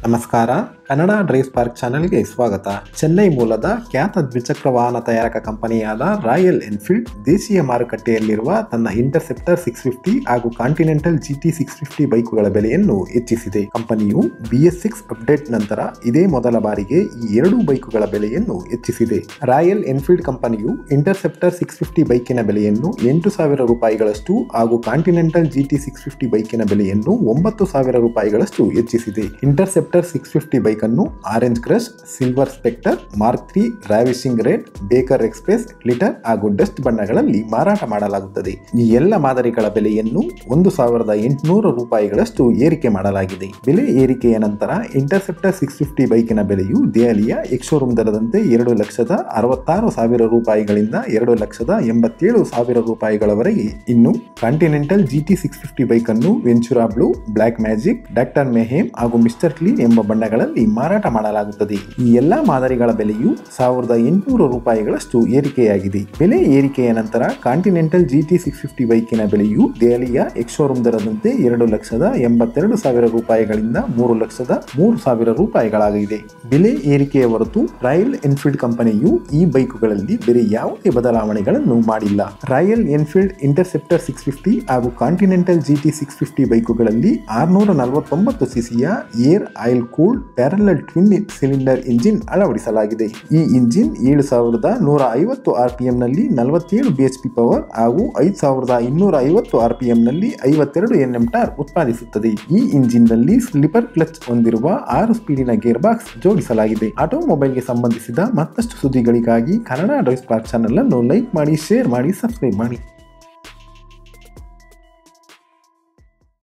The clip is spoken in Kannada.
ನಮಸ್ಕಾರ ಕನ್ನಡ ಡ್ರೈವ್ ಸ್ಪಾರ್ಕ್ ಚಾನೆಲ್ಗೆ ಸ್ವಾಗತ ಚೆನ್ನೈ ಮೂಲದ ಖ್ಯಾತ ದ್ವಿಚಕ್ರ ವಾಹನ ತಯಾರಕ ಕಂಪನಿಯಾದ ರಾಯಲ್ ಎನ್ಫೀಲ್ಡ್ ದೇಶೀಯ ಮಾರುಕಟ್ಟೆಯಲ್ಲಿರುವ ತನ್ನ ಇಂಟರ್ಸೆಪ್ಟರ್ ಸಿಕ್ಸ್ ಫಿಫ್ಟಿ ಹಾಗೂ ಕಾಂಟಿನೆಂಟಲ್ ಜಿಟಿ ಸಿಕ್ಸ್ ಫಿಫ್ಟಿ ಬೈಕುಗಳ ಬೆಲೆಯನ್ನು ಹೆಚ್ಚಿಸಿದೆ ಕಂಪನಿಯು ಬಿಎಸ್ ಸಿಕ್ಸ್ ಅಪ್ಡೇಟ್ ನಂತರ ಇದೇ ಮೊದಲ ಬಾರಿಗೆ ಈ ಎರಡೂ ಬೈಕುಗಳ ಬೆಲೆಯನ್ನು ಹೆಚ್ಚಿಸಿದೆ ರಾಯಲ್ ಎನ್ಫೀಲ್ಡ್ ಕಂಪನಿಯು ಇಂಟರ್ಸೆಪ್ಟರ್ ಸಿಕ್ಸ್ ಫಿಫ್ಟಿ ಬೈಕಿನ ಬೆಲೆಯನ್ನು ಎಂಟು ಸಾವಿರ ರೂಪಾಯಿಗಳಷ್ಟು ಹಾಗೂ ಕಾಂಟಿನೆಂಟಲ್ ಜಿಟಿ ಸಿಕ್ಸ್ ಫಿಫ್ಟಿ ಬೈಕಿನ ಬೆಲೆಯನ್ನು ಒಂಬತ್ತು ಸಾವಿರ ರೂಪಾಯಿಗಳಷ್ಟು ಹೆಚ್ಚಿಸಿದೆ ಇಂಟರ್ಸೆಪ್ಟರ್ ಸಿಕ್ಸ್ ಫಿಫ್ಟಿ ಬೈಕ್ ಅನ್ನು orange crush silver spectre mark three ravishing red baker express glitter ಹಾಗೂ ಡಸ್ಟ್ ಬಣ್ಣಗಳಲ್ಲಿ ಮಾರಾಟ ಮಾಡಲಾಗುತ್ತದೆ ಈ ಎಲ್ಲ ಮಾದರಿಗಳ ಬೆಲೆಯನ್ನು ಒಂದು ಸಾವಿರದ ಎಂಟುನೂರು ರೂಪಾಯಿಗಳಷ್ಟು ಏರಿಕೆ ಮಾಡಲಾಗಿದೆ ಬೆಲೆ ಏರಿಕೆಯ ನಂತರ ಇಂಟರ್ಸೆಪ್ಟರ್ ಸಿಕ್ಸ್ ಫಿಫ್ಟಿ ಬೈಕಿನ ಬೆಲೆಯು ದೆಹಲಿಯ ಎಕ್ಸೋರೂಮ್ ದರದಂತೆ ಎರಡು ಲಕ್ಷದ ಅರವತ್ತಾರು ಸಾವಿರ ರೂಪಾಯಿಗಳಿಂದ ಎರಡು ಲಕ್ಷದ ಎಂಬತ್ತೇಳು ಸಾವಿರ ರೂಪಾಯಿಗಳವರೆಗೆ ಇನ್ನು continental GT six fifty bike ಅನ್ನು Ventura blue black magic doctor mayhem ಹಾಗೂ ಮಿಸ್ಟರ್ ಕ್ಲೀನ್ ಎಂಬ ಬಣ್ಣಗಳಲ್ಲಿ ಮಾರಾಟ ಮಾಡಲಾಗುತ್ತದೆ ಈ ಎಲ್ಲಾ ಮಾದರಿಗಳ ಬೆಲೆಯು ಸಾವಿರದ ಎಂಟುನೂರು ರೂಪಾಯಿಗಳಷ್ಟು ಏರಿಕೆಯಾಗಿದೆ ಬೆಲೆ ಏರಿಕೆಯ ನಂತರ ಕಾಂಟಿನೆಂಟಲ್ ಜಿಟಿ ಸಿಕ್ಸ್ ಫಿಫ್ಟಿ ಬೈಕಿನ ಬೆಲೆಯು ದೆಹಲಿಯ ಎಕ್ಸೋರೂಮ್ ದರದಂತೆ ಎರಡು ಲಕ್ಷದ ಎಂಬತ್ತೆರಡು ಸಾವಿರ ರೂಪಾಯಿಗಳಿಂದ ಮೂರು ಲಕ್ಷದ ಮೂರು ಸಾವಿರ ರೂಪಾಯಿಗಳಾಗಿದೆ ಬೆಲೆ ಏರಿಕೆಯ ಹೊರತು ರಾಯಲ್ ಎನ್ಫೀಲ್ಡ್ ಕಂಪನಿಯು ಈ ಬೈಕುಗಳಲ್ಲಿ ಬೇರೆ ಯಾವುದೇ ಬದಲಾವಣೆಗಳನ್ನು ಮಾಡಿಲ್ಲ royal Enfield interceptor six fifty ಹಾಗೂ ಕಾಂಟಿನೆಂಟಲ್ ಜಿಟಿ ಸಿಕ್ಸ್ ಫಿಫ್ಟಿ ಬೈಕುಗಳಲ್ಲಿ ಆರ್ನೂರ ನಲವತ್ತೊಂಬತ್ತು ಸಿಸಿಯ air oil cooled parallel twin cylinder engine ಅಳವಡಿಸಲಾಗಿದೆ ಈ ಇಂಜಿನ್ ಏಳು ಸಾವಿರದ ನೂರ ಐವತ್ತು ಆರ್ ಪಿ ನಲ್ಲಿ ನಲವತ್ತೇಳು ಬಿ ಎಚ್ ಪಿ ಪವರ್ ಹಾಗೂ ಐದು ಸಾವಿರದ ಇನ್ನೂರ ಐವತ್ತು ಆರ್ ಪಿ ನಲ್ಲಿ ಐವತ್ತೆರಡು ಎನ್ ಎಂ ಟಾರ್ ಉತ್ಪಾದಿಸುತ್ತದೆ ಈ ಇಂಜಿನ್ ನಲ್ಲಿ ಸ್ಲಿಪರ್ ಕ್ಲಚ್ ಹೊಂದಿರುವ ಆರು ಸ್ಪೀಡಿನ ಗೇರ್ ಬಾಕ್ಸ್ ಜೋಡಿಸಲಾಗಿದೆ ಆಟೋಮೊಬೈಲ್ಗೆ ಸಂಬಂಧಿಸಿದ ಮತ್ತಷ್ಟು ಸುದ್ದಿಗಳಿಗಾಗಿ ಕನ್ನಡ ಡ್ರೈವ್ ಸ್ಪಾರ್ಕ್ ಚಾನಲ್ ಅನ್ನು ಲೈಕ್ ಮಾಡಿ ಶೇರ್ ಮಾಡಿ ಸಬ್ಸ್ಕ್ರೈಬ್ ಮಾಡಿ